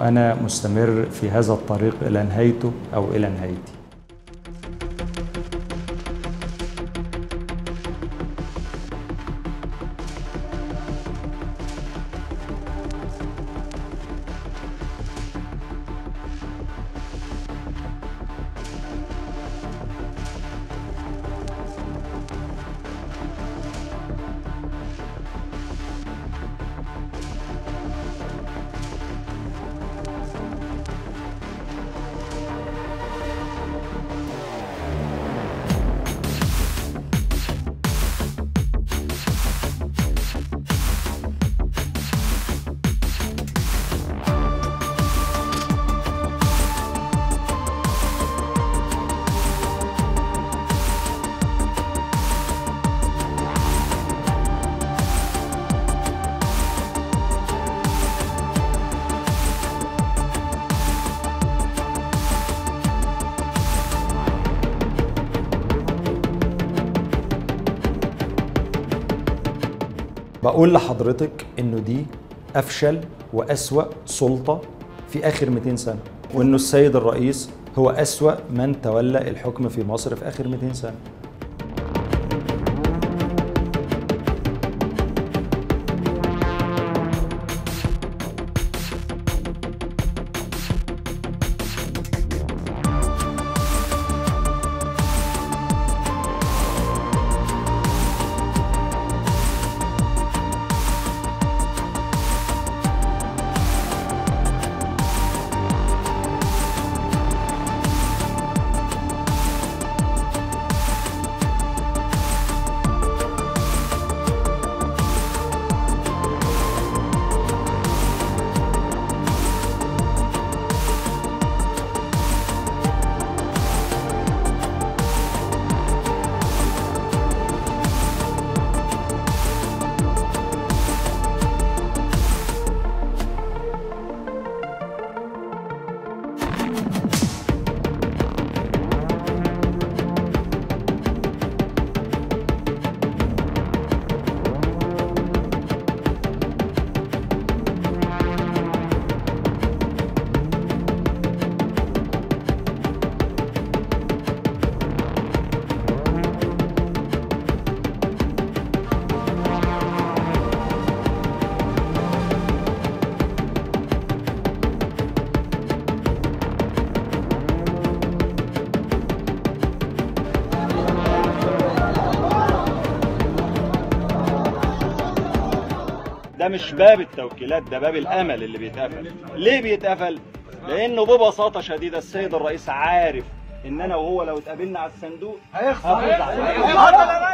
وأنا مستمر في هذا الطريق إلى نهايته أو إلى نهايتي بقول لحضرتك انه دي افشل واسوا سلطه في اخر 200 سنه وانه السيد الرئيس هو اسوا من تولى الحكم في مصر في اخر 200 سنه ده مش باب التوكيلات ده باب الامل اللي بيتقفل ليه بيتقفل لانه ببساطه شديده السيد الرئيس عارف ان انا وهو لو اتقابلنا على الصندوق هيخسر